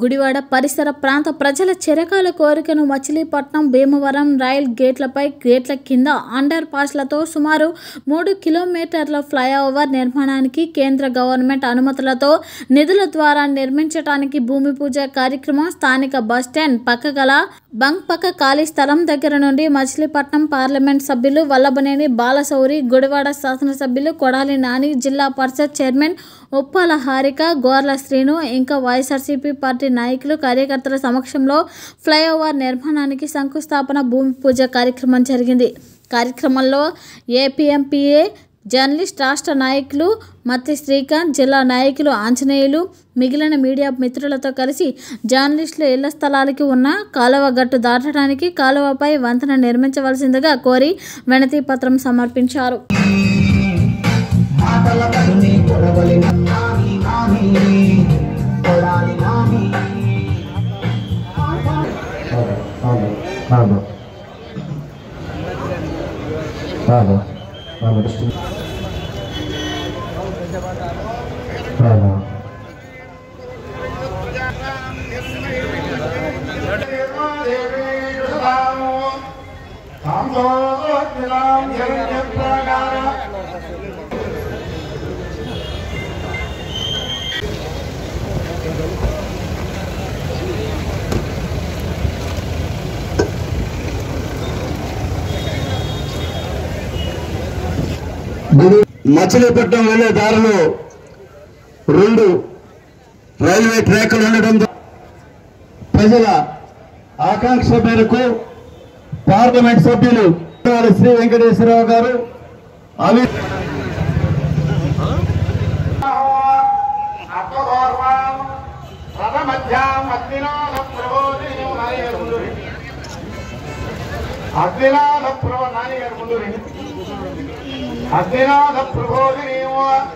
గుడివాడ పరిసర ప్రాంత ప్రజల చిరకాల కోరికను మచిలీపట్నం భీమవరం రైల్ గేట్లపై గేట్ల కింద అండర్ పాస్లతో సుమారు మూడు కిలోమీటర్ల ఫ్లైఓవర్ నిర్మాణానికి కేంద్ర గవర్నమెంట్ అనుమతులతో నిధుల ద్వారా నిర్మించడానికి భూమి పూజ కార్యక్రమం స్థానిక బస్టాండ్ పక్క గల బంక్ పక్క ఖాళీ స్థలం దగ్గర నుండి మచిలీపట్నం పార్లమెంట్ సభ్యులు వల్లభనేని బాలశౌరి గుడివాడ శాసనసభ్యులు కొడాలి నాని జిల్లా పరిషత్ చైర్మన్ ఉప్పాల హారిక గోర్ల శ్రీను ఇంకా వైఎస్ఆర్సీపీ పార్టీ నాయకులు కార్యకర్తల సమక్షంలో ఫ్లైఓవర్ నిర్మాణానికి శంకుస్థాపన భూమి పూజ కార్యక్రమం జరిగింది కార్యక్రమంలో ఏపీఎంపీఏ జర్నలిస్ట్ రాష్ట్ర నాయకులు మత్తి శ్రీకాంత్ జిల్లా నాయకులు ఆంజనేయులు మిగిలిన మీడియా మిత్రులతో కలిసి జర్నలిస్టులు ఇళ్ల స్థలాలకి ఉన్న కాలువ గట్టు దాటడానికి కాలువపై వంతెన నిర్మించవలసిందిగా కోరి వినతి పత్రం సమర్పించారు మాటల కడుని కొడవలి నాని నాని కొడాలి నాని బాబు బాబు బాబు బాబు దృష్టి బాబు మచిలీపట్నం వెళ్లే దారిలో రెండు రైల్వే ట్రాక్లు ఉండడంతో ప్రజల ఆకాంక్ష మేరకు పార్లమెంట్ సభ్యులు శ్రీ వెంకటేశ్వరరావు గారు అవి అగ్నినాథ ప్రభు నాని గారు ముందు రండి. అగ్నినాథ ప్రభోజనీయమ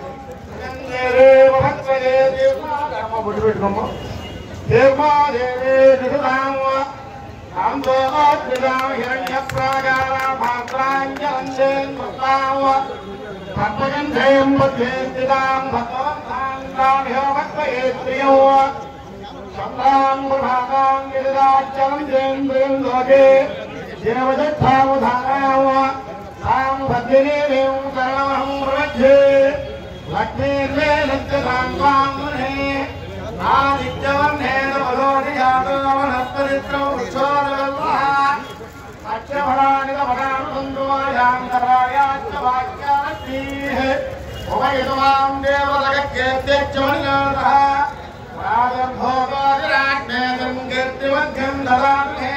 బొట్టు పెట్టుకోమ్మ దేవాదేవే దిశదామ కాంతోద్రిదామ హిరణ్య ప్రాగార భాద్రాంజలంజేన్ మృతామ భక్తగంధేం బద్ధేందిదాం భగవంతాం భక్తయే ప్రియం శబ్దాం ప్రభాతాం గిరిరాజ్యం జేంద్రియం లోకే దేవదత్తాముధారామ తాం భద్రేవేం శరణమహం ప్రవధ్యే లక్ష్మీర్వే లక్ష్మీతాం త్వాం మునే ఆదిత్యవర్ణేన వదోనియాతో వనస్పతిత్రం ఉచ్చోరవల్వః అక్షభరానిక పరానుసందువాయాంతరాయాచ్చ వాక్యాలక్ష్మీః ఉభయతుమాం దేవలగత్యేత్యచ్చమణినాథः రాజర్భోగాదిరాజ్ఞే గంగర్తిమధ్యం దదామే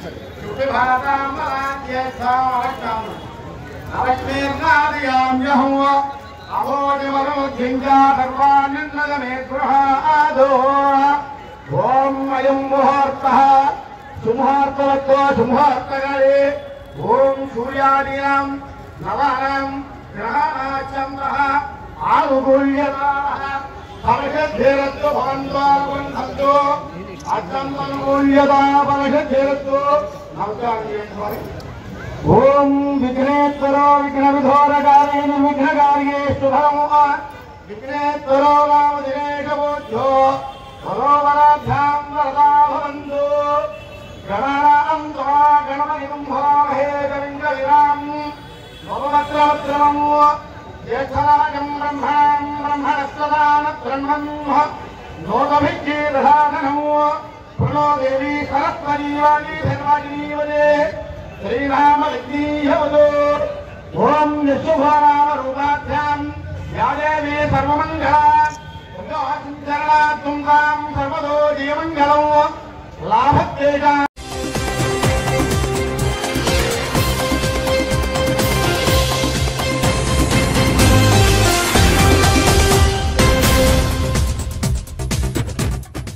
అవశ్మీర్నాదియామ్యహం అవోదిమరుద్ధింజా సర్వాన్నగమే గృహాదో ఓం అయం ముహూర్తః సుముహూర్తవత్వ సుముహూర్తకాలే ఓం సూర్యాదీనాం నవానాం గ్రహాచంద్రः ఆనుకూల్యతాः పరషద్ధేరత్వ భవంద్వారబంధంతో అచ్చంతనుకూల్యతా పరషద్ధేరత్వ నమస్కారం చేయండి మరి ఓం విఘ్నేశ్వరో విఘ్న విధోరకారేణ విఘ్నకార్యే శుభము విఘ్నేశ్వరో నామ దినేశబోధ్యో సరోవరాభ్యాం వరదా భవంతు గణానాం త్వా గణపతిం భవామహే కవింగ విరాం భవభద్రభద్రమము జ్యేష్ఠరాజం బ్రహ్మాం బ్రహ్మణస్వదాన బ్రహ్మన్ నోదభిజ్ఞేదధానము ప్రణో దేవీ సరస్వతీ వాణీ ధర్వాణీవదే శ్రీరామ విఘ్నీయవదో ఓం యశుభరామ రూపాభ్యాం యాదేవీ సర్వమంగళ చరణాత్మం సర్వదో జీవమంగళం లాభత్యేజా